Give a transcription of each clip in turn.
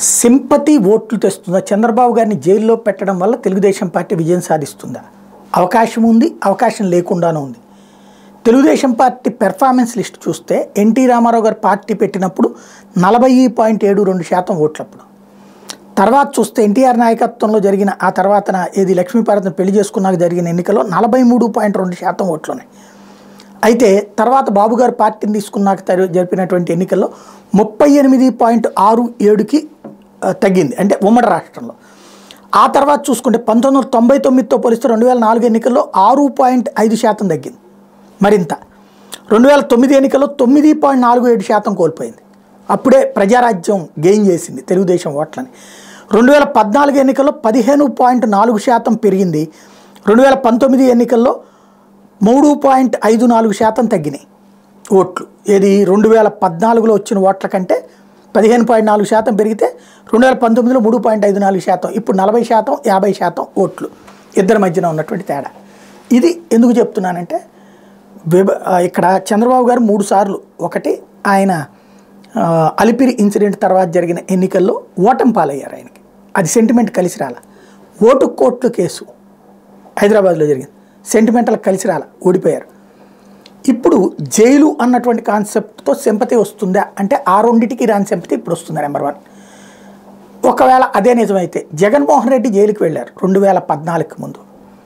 sympathy ఓట్లు తెస్తుందా చంద్రబాబు గారిని జైల్లో పెట్టడం వల్ల తెలుగుదేశం పార్టీ విజయం సాధిస్తుందా అవకాశం ఉంది అవకాశం లేకుండానే ఉంది తెలుగుదేశం పార్టీ పెర్ఫార్మెన్స్ లిస్ట్ చూస్తే ఎన్టీ రామారావు గారు పార్టీ పెట్టినప్పుడు నలభై పాయింట్ ఏడు రెండు శాతం ఓట్లప్పుడు తర్వాత చూస్తే ఎన్టీఆర్ నాయకత్వంలో జరిగిన ఆ తర్వాత ఏది లక్ష్మీపార్వతిని పెళ్లి చేసుకున్నాక జరిగిన ఎన్నికల్లో నలభై మూడు పాయింట్ రెండు శాతం ఓట్లున్నాయి అయితే తర్వాత బాబు గారు పార్టీని తీసుకున్నాక తరి- జరిపినటువంటి ఎన్నికల్లో ముప్పై ఎనిమిది పాయింట్ ఆరు ఏడుకి ఆ, తగ్గింది అంటే ఉమ్మడి రాష్ట్రంలో ఆ తర్వాత చూసుకుంటే పంతొమ్మిది వందల తొంభై తొమ్మిదితో పోలిస్తే రెండు వేల నాలుగు ఎన్నికల్లో ఆరు పాయింట్ ఐదు శాతం తగ్గింది మరింత రెండు వేల తొమ్మిది ఎన్నికల్లో తొమ్మిది పాయింట్ నాలుగు ఏడు శాతం కోల్పోయింది అప్పుడే ప్రజారాజ్యం గెయిన్ చేసింది తెలుగుదేశం ఓట్లని రెండు వేల పద్నాలుగు ఎన్నికల్లో పదిహేను పాయింట్ నాలుగు శాతం పెరిగింది రెండు వేల పంతొమ్మిది ఎన్నికల్లో మూడు పాయింట్ ఐదు నాలుగు శాతం తగ్గినాయి ఓట్లు ఏది రెండు వేల పద్నాలుగులో వచ్చిన ఓట్ల కంటే పదిహేను పాయింట్ నాలుగు శాతం పెరిగితే రెండు వేల పంతొమ్మిదిలో మూడు పాయింట్ ఐదు నాలుగు శాతం ఇప్పుడు నలభై శాతం యాభై శాతం ఓట్లు ఇద్దరి మధ్యన ఉన్నటువంటి తేడా ఇది ఎందుకు చెప్తున్నానంటే విభ ఆ, ఇక్కడ చంద్రబాబు గారు మూడు సార్లు ఒకటి ఆయన ఆ, అలిపిరి ఇన్సిడెంట్ తర్వాత జరిగిన ఎన్నికల్లో ఓటమి పాలయ్యారు ఆయనకి అది సెంటిమెంట్ కలిసి రాల ఓటు కోట్లు కేసు హైదరాబాద్లో జరిగింది సెంటిమెంటల్ కలిసి రాల ఓడిపోయారు ఇప్పుడు జైలు అన్నటువంటి కాన్సెప్ట్తో సింపతి వస్తుందా అంటే ఆ రెండింటికి రాని సింపతి ఇప్పుడు వస్తుంది నెంబర్ వన్ ఒకవేళ అదే నిజమైతే జగన్మోహన్ రెడ్డి జైలుకి వెళ్ళారు రెండు వేల పద్నాలుగుకి ముందు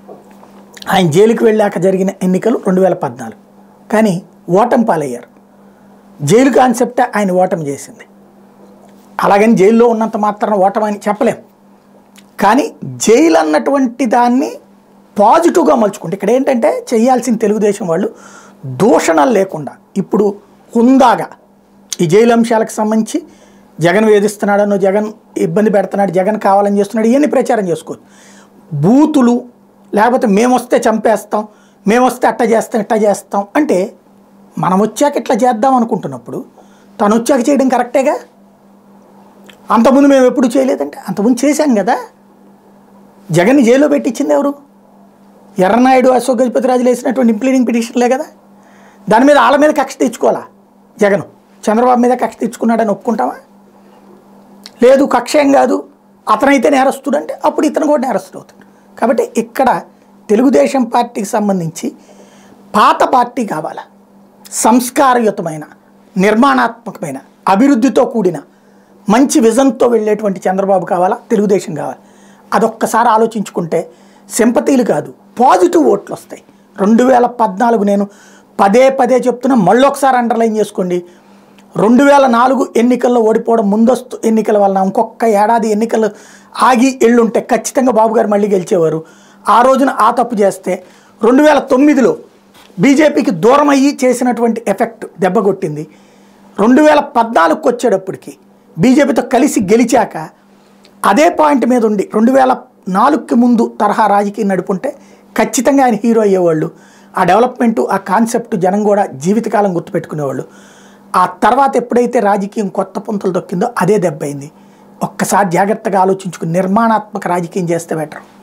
ఆయన జైలుకి వెళ్ళాక జరిగిన ఎన్నికలు రెండు వేల పద్నాలుగు కానీ ఓటమి పాలయ్యారు జైలు కాన్సెప్టే ఆయన ఓటమి చేసింది అలాగని జైల్లో ఉన్నంత మాత్రాన ఓటమని చెప్పలేం కానీ జైలు అన్నటువంటి దాన్ని పాజిటివ్గా మలుచుకుంటే ఇక్కడ ఏంటంటే చేయాల్సిన తెలుగుదేశం వాళ్ళు దూషణలు లేకుండా ఇప్పుడు హుందాగా ఈ జైలు అంశాలకు సంబంధించి జగన్ వేధిస్తున్నాడనో జగన్ ఇబ్బంది పెడుతున్నాడు జగన్ కావాలని చేస్తున్నాడు ఇవన్నీ ప్రచారం చేసుకోవచ్చు బూతులు లేకపోతే మేము వస్తే చంపేస్తాం మేము వస్తే అట్ట చేస్తాం ఇట్ట చేస్తాం అంటే మనం వచ్చాక ఇట్లా చేద్దాం అనుకుంటున్నప్పుడు తను వచ్చాక చేయడం కరెక్టేగా అంతకుముందు మేము ఎప్పుడు చేయలేదంటే అంతకుముందు చేశాం కదా జగన్ని జైల్లో పెట్టించింది ఎవరు ఎర్రనాయుడు అశోక్ గజపతిరాజులు వేసినటువంటి ఇంప్లీడింగ్ పిటిషన్లే కదా దాని మీద వాళ్ళ మీద కక్ష తెచ్చుకోవాలా జగన్ చంద్రబాబు మీద కక్ష తెచ్చుకున్నాడని ఒప్పుకుంటామా లేదు కక్ష ఏం కాదు అతనైతే నేరస్తుడు అంటే అప్పుడు ఇతను కూడా నేరస్తుడు అవుతాడు కాబట్టి ఇక్కడ తెలుగుదేశం పార్టీకి సంబంధించి పాత పార్టీ కావాలా సంస్కారయుతమైన నిర్మాణాత్మకమైన అభివృద్ధితో కూడిన మంచి విజన్తో వెళ్ళేటువంటి చంద్రబాబు కావాలా తెలుగుదేశం కావాలి అదొక్కసారి ఆలోచించుకుంటే సింపతీలు కాదు పాజిటివ్ ఓట్లు వస్తాయి రెండు వేల పద్నాలుగు నేను పదే పదే చెప్తున్నా మళ్ళొకసారి అండర్లైన్ చేసుకోండి రెండు వేల నాలుగు ఎన్నికల్లో ఓడిపోవడం ముందస్తు ఎన్నికల వలన ఇంకొక ఏడాది ఎన్నికలు ఆగి ఎళ్ళుంటే ఖచ్చితంగా బాబు గారు మళ్ళీ గెలిచేవారు ఆ రోజున ఆ తప్పు చేస్తే రెండు వేల తొమ్మిదిలో బీజేపీకి దూరం అయ్యి చేసినటువంటి ఎఫెక్ట్ దెబ్బ కొట్టింది రెండు వేల పద్నాలుగుకి వచ్చేటప్పటికి బీజేపీతో కలిసి గెలిచాక అదే పాయింట్ మీద ఉండి రెండు వేల నాలుగుకి ముందు తరహా రాజకీయం నడుపుంటే ఖచ్చితంగా ఆయన హీరో అయ్యేవాళ్ళు ఆ డెవలప్మెంట్ ఆ కాన్సెప్ట్ జనం కూడా జీవితకాలం గుర్తుపెట్టుకునేవాళ్ళు ఆ తర్వాత ఎప్పుడైతే రాజకీయం కొత్త పుంతలు దొక్కిందో అదే దెబ్బ అయింది ఒక్కసారి జాగ్రత్తగా ఆలోచించుకుని నిర్మాణాత్మక రాజకీయం చేస్తే బెటర్